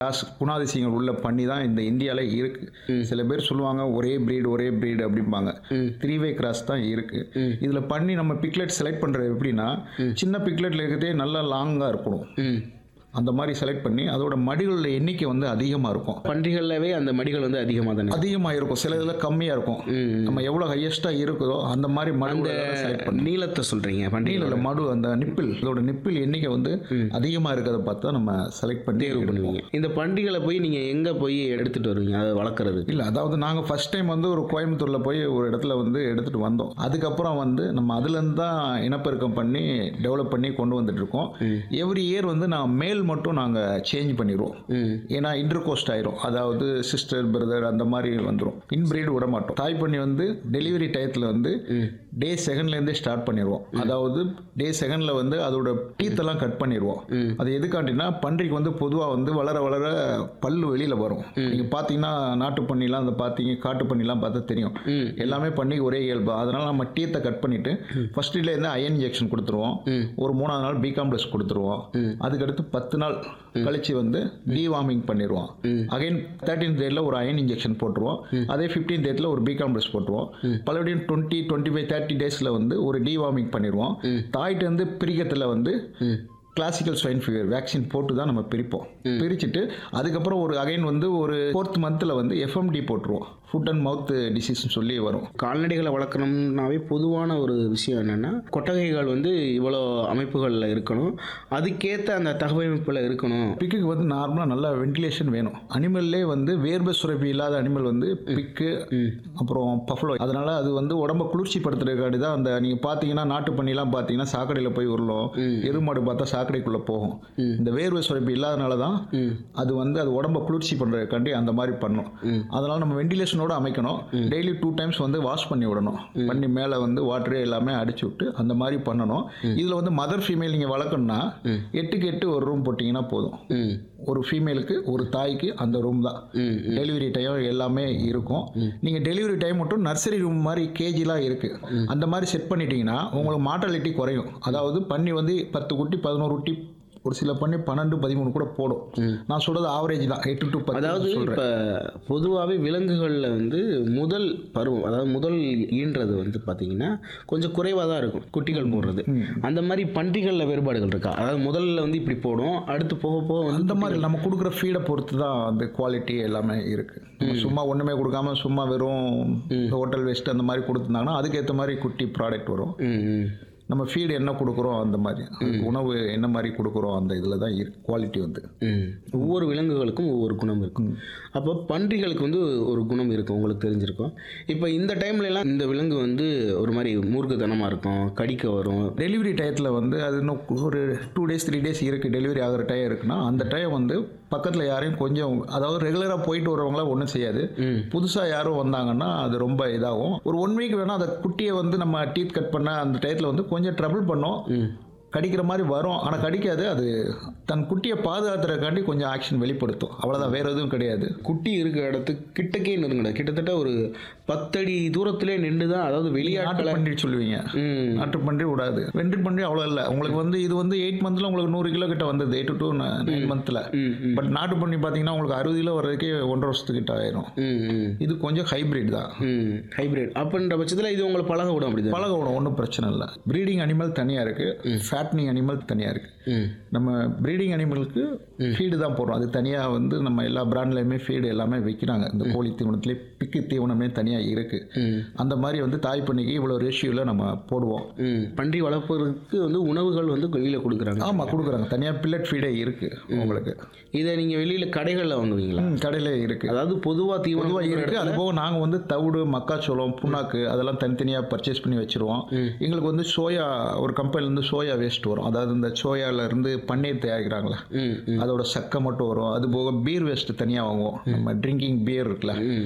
Cross குணாதிசயங்கள் உள்ள பண்ணி தான் இந்த இந்தியாவில் இருக்கு சில பேர் சொல்லுவாங்க ஒரே breed ஒரே breed அப்படிம்பாங்க த்ரீ வே கிராஸ் தான் இருக்கு இதில் பண்ணி நம்ம பிக்லெட் செலக்ட் பண்ணுறது எப்படின்னா சின்ன பிக்லெட்டில் இருக்கிறதே நல்லா லாங்காக இருக்கணும் ம் அந்த மாதிரி செலக்ட் பண்ணி அதோட மடிகளோட எண்ணிக்கை வந்து அதிகமாக இருக்கும் பன்றிகள்லவே அந்த மடிகள் வந்து அதிகமாக தானே அதிகமாக இருக்கும் சில இதில் கம்மியாக இருக்கும் நம்ம எவ்வளோ ஹையஸ்ட்டாக இருக்குதோ அந்த மாதிரி மடு செலக்ட் பண்ணி நீளத்தை சொல்கிறீங்க பன்றிகள் நீல மடு அந்த நிப்பிள் இதோட நிப்பிள் எண்ணிக்கை வந்து அதிகமாக இருக்கிறத பார்த்து தான் நம்ம செலக்ட் பண்ணி தேர்வு பண்ணுவீங்க இந்த பன்றிகளை போய் நீங்கள் எங்கே போய் எடுத்துகிட்டு வருவீங்க அதை வளர்க்குறதுக்கு இல்லை அதாவது நாங்கள் ஃபர்ஸ்ட் டைம் வந்து ஒரு கோயம்புத்தூரில் போய் ஒரு இடத்துல வந்து எடுத்துகிட்டு வந்தோம் அதுக்கப்புறம் வந்து நம்ம அதுலேருந்து தான் இனப்பெருக்கம் பண்ணி டெவலப் பண்ணி கொண்டு வந்துட்டு இருக்கோம் எவ்ரி இயர் வந்து நான் மேல் மட்டும் நாங்கள் சேஞ்ச் பண்ணிடுவோம் ம் ஏன்னா இன்டர் கோஸ்ட் ஆயிரும் அதாவது சிஸ்டர் பிரதர் அந்த மாதிரி வந்துடும் இன்பிரீடு விட மாட்டோம் தாய் பண்ணி வந்து டெலிவரி டயத்தில் வந்து டே செகண்ட்லேருந்தே ஸ்டார்ட் பண்ணிடுவோம் அதாவது டே செகண்டில் வந்து அதோட டீத் எல்லாம் கட் பண்ணிடுவோம் அது எதுக்காண்டினா பன்றிக்கு வந்து பொதுவாக வந்து வளர வளர பல்லு வெளியில் வரும் நீங்கள் பார்த்தீங்கன்னா நாட்டு பண்ணிலாம் அந்த பார்த்தீங்க காட்டு பண்ணிலாம் பார்த்தா தெரியும் எல்லாமே பண்ணி ஒரே இயல்பு அதனால நம்ம டீத்தை கட் பண்ணிட்டு ஃபர்ஸ்ட் இருந்து அயன் இன்ஜெக்ஷன் கொடுத்துருவோம் ஒரு மூணாவது நாள் பிகாம்ப்ளஸ் கொடுத்துருவோம் அதுக்கடுத்து பத்து நாள் கழிச்சு வந்து டிவார்மிங் பண்ணிடுவோம் அகைன் தேர்ட்டீன் டேட்ல ஒரு அயன் இன்ஜெக்ஷன் போட்டுருவோம் அதே ஃபிஃப்டீன் டேட்ல ஒரு பிகாம்ப்ளஸ் போட்டுருவோம் பலபடியும் டுவெண்ட்டி டுவெண்ட்டி ஃபைவ் தேர்ட்டி டேஸில் வந்து ஒரு டிவார்மிங் பண்ணிடுவோம் தாய்ட்டு வந்து பிரிக்கத்தில் வந்து கிளாசிக்கல் ஸ்வைன் ஃபீவர் வேக்சின் போட்டு தான் நம்ம பிரிப்போம் பிரிச்சுட்டு அதுக்கப்புறம் ஒரு அகைன் வந்து ஒரு ஃபோர்த் மந்தில் வந்து எஃப்எம்டி போட்டுருவோம் ஃபுட் அண்ட் மவுத் டிசீஸ்னு சொல்லி வரும் கால்நடைகளை வளர்க்கணும்னாவே பொதுவான ஒரு விஷயம் என்னென்னா கொட்டகைகள் வந்து இவ்வளோ அமைப்புகளில் இருக்கணும் அதுக்கேற்ற அந்த தகவமைப்பில் இருக்கணும் பிக்குக்கு வந்து நார்மலாக நல்லா வென்டிலேஷன் வேணும் அனிமல்லே வந்து வேர்வை சுரப்பி இல்லாத அனிமல் வந்து பிக்கு அப்புறம் பஃப்ளோ அதனால அது வந்து உடம்ப குளிர்ச்சிப்படுத்துறதுக்காண்டி தான் அந்த நீங்கள் பார்த்தீங்கன்னா நாட்டு பண்ணிலாம் பார்த்தீங்கன்னா சாக்கடையில் போய் உருளும் எருமாடு பார்த்தா சாக்கடைக்குள்ளே போகும் இந்த வேர்வை சுரப்பி இல்லாதனால தான் அது வந்து அது உடம்ப குளிர்ச்சி பண்ணுறதுக்காண்டி அந்த மாதிரி பண்ணும் அதனால நம்ம வென்டிலேஷனோட அமைக்கணும் டெய்லி டூ டைம்ஸ் வந்து வாஷ் பண்ணி விடணும் பண்ணி மேலே வந்து வாட்டரே எல்லாமே அடிச்சு விட்டு அந்த மாதிரி பண்ணணும் இதில் வந்து மதர் ஃபீமேல் நீங்கள் வளர்க்கணும்னா எட்டுக்கு எட்டு ஒரு ரூம் போட்டிங்கன்னா போதும் ம் ஒரு ஃபீமேலுக்கு ஒரு தாய்க்கு அந்த ரூம் தான் ம் டெலிவரி டைம் எல்லாமே இருக்கும் நீங்கள் டெலிவரி டைம் மட்டும் நர்சரி ரூம் மாதிரி கேஜிலாம் இருக்குது அந்த மாதிரி செட் பண்ணிட்டீங்கன்னா உங்களுக்கு மார்ட்டாலிட்டி குறையும் அதாவது பண்ணி வந்து பத்து குட்டி பதினோரு குட்டி ஒரு சில பண்ணி பன்னெண்டு பதிமூணு கூட போடும் நான் சொல்கிறது ஆவரேஜ் தான் எட்டு டு பத்து அதாவது இப்போ பொதுவாகவே விலங்குகளில் வந்து முதல் பருவம் அதாவது முதல் ஈன்றது வந்து பார்த்தீங்கன்னா கொஞ்சம் குறைவாக தான் இருக்கும் குட்டிகள் போடுறது அந்த மாதிரி பன்றிகளில் வேறுபாடுகள் இருக்கா அதாவது முதல்ல வந்து இப்படி போடும் அடுத்து போக போக வந்து அந்த மாதிரி நம்ம கொடுக்குற ஃபீடை பொறுத்து தான் அந்த குவாலிட்டி எல்லாமே இருக்குது நம்ம சும்மா ஒன்றுமே கொடுக்காம சும்மா வெறும் ஹோட்டல் வேஸ்ட் அந்த மாதிரி கொடுத்துருந்தாங்கன்னா அதுக்கேற்ற மாதிரி குட்டி ப்ராடக்ட் வரும் ம் ம் நம்ம ஃபீடு என்ன கொடுக்குறோம் அந்த மாதிரி அதுக்கு உணவு என்ன மாதிரி கொடுக்குறோம் அந்த இதில் தான் இருக்கு குவாலிட்டி வந்து ம். ஒவ்வொரு விலங்குகளுக்கும் ஒவ்வொரு குணம் இருக்கும் அப்போ பன்றிகளுக்கு வந்து ஒரு குணம் இருக்கும் உங்களுக்கு தெரிஞ்சிருக்கும் இப்போ இந்த டைம்ல எல்லாம் இந்த விலங்கு வந்து ஒரு மாதிரி மூர்க்கத்தனமாக இருக்கும் கடிக்க வரும் டெலிவரி டயத்தில் வந்து அது இன்னும் ஒரு டூ டேஸ் த்ரீ டேஸ் இருக்குது டெலிவரி ஆகிற டைம் இருக்குன்னா அந்த டைம் வந்து பக்கத்தில் யாரையும் கொஞ்சம் அதாவது ரெகுலராக போயிட்டு வரவங்களாம் ஒன்றும் செய்யாது புதுசாக யாரும் வந்தாங்கன்னா அது ரொம்ப இதாகும் ஒரு ஒன் வீக் வேணால் அந்த குட்டியை வந்து நம்ம டீத் கட் பண்ண அந்த டயத்தில் வந்து கொஞ்சம் ட்ரபிள் பண்ணோம் கடிக்கிற மாதிரி வரும் ஆனால் கடிக்காது அது தன் குட்டியை பாதுகாத்துறதுக்காண்டி கொஞ்சம் ஆக்ஷன் வெளிப்படுத்தும் அவ்வளோதான் வேற எதுவும் கிடையாது குட்டி இருக்கிற இடத்துக்கு கிட்டக்கே நெருங்கடா கிட்டத்தட்ட ஒரு பத்தடி தூரத்திலே நின்று தான் அதாவது நாட்டு வெளியாட்களை பன்றி சொல்லுவீங்க ம் நாட்டு பன்றி விடாது வென்றி பன்றி அவ்வளோ இல்லை உங்களுக்கு வந்து இது வந்து எயிட் மந்த்தில் உங்களுக்கு நூறு கிலோ கிட்ட வந்தது எயிட் டு நைன் மந்த்தில் ம் ம் பட் நாட்டு பன்றி பார்த்தீங்கன்னா உங்களுக்கு அறுபது கிலோ வர்றதுக்கே ஒன்றரை வருஷத்துக்கிட்ட ஆயிரும் ம் ம் இது கொஞ்சம் ஹைபிரிட் தான் ம் ஹைபிரிட் அப்படின்ற பட்சத்தில் இது உங்களை பழக விடும் அப்படி பழக விடும் ஒன்றும் பிரச்சனை இல்லை ப்ரீடிங் அனிமல் தனியாக இருக்குது ஃபேட்னிங் அனிமல் தனியாக இருக்குது ம் நம்ம ப்ரீடிங் அனிமலுக்கு ஃபீடு தான் போடுறோம் அது தனியாக வந்து நம்ம எல்லா பிராண்ட்லேயுமே ஃபீடு எல்லாமே வைக்கிறாங்க இந்த கோழி தீவனத்துலேயே பிக்கு தீவனமே தனியாக இருக்குது ம் அந்த மாதிரி வந்து தாய் பண்ணிக்கு இவ்வளோ ரேஷியோவில் நம்ம போடுவோம் ம் பன்றி வளர்ப்பதற்கு வந்து உணவுகள் வந்து வெளியில் கொடுக்குறாங்க ஆமாம் கொடுக்குறாங்க தனியாக பில்லட் ஃபீடே இருக்குது உங்களுக்கு இதை நீங்கள் வெளியில் கடைகளில் வாங்குவீங்களா ம் கடையில் இருக்குது அதாவது பொதுவாக தீவனம் பொதுவாக இருக்குது அது போக நாங்கள் வந்து தவிடு மக்காச்சோளம் புண்ணாக்கு அதெல்லாம் தனித்தனியாக பர்ச்சேஸ் பண்ணி வச்சிருவோம் எங்களுக்கு வந்து சோயா ஒரு கம்பெனிலேருந்து சோயா வேஸ்ட் வரும் அதாவது இந்த சோயால இருந்து பன்னீர் தயாரிக்கிறாங்களே ம் அதோட சக்கை மட்டும் வரும் அது போக பீர் வேஸ்ட் தனியாக வாங்குவோம் நம்ம ட்ரிங்கிங் பீர் இருக்குல்ல ம்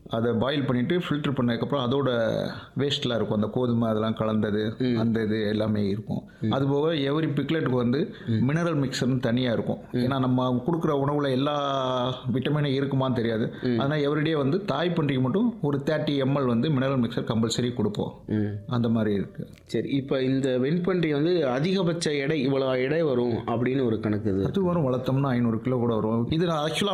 அதை பாயில் பண்ணிவிட்டு ஃபில்டர் பண்ணதுக்கப்புறம் அதோட வேஸ்ட்லாம் இருக்கும் அந்த கோதுமை அதெல்லாம் கலந்தது அந்த இது எல்லாமே இருக்கும் அதுபோக எவரி பிக்லெட்டுக்கு வந்து மினரல் மிக்சர்னு தனியாக இருக்கும் ஏன்னா நம்ம கொடுக்குற உணவில் எல்லா விட்டமினும் இருக்குமான்னு தெரியாது அதனால் எவ்ரிடே வந்து தாய் பன்றிக்கு மட்டும் ஒரு தேர்ட்டி எம்எல் வந்து மினரல் மிக்சர் கம்பல்சரி கொடுப்போம் ம் அந்த மாதிரி இருக்குது சரி இப்போ இந்த வெண்பன்றி வந்து அதிகபட்ச எடை இவ்வளோ எடை வரும் அப்படின்னு ஒரு கணக்கு இது அது வரும் வளர்த்தோம்னா ஐநூறு கிலோ கூட வரும் இது ஆக்சுவலாக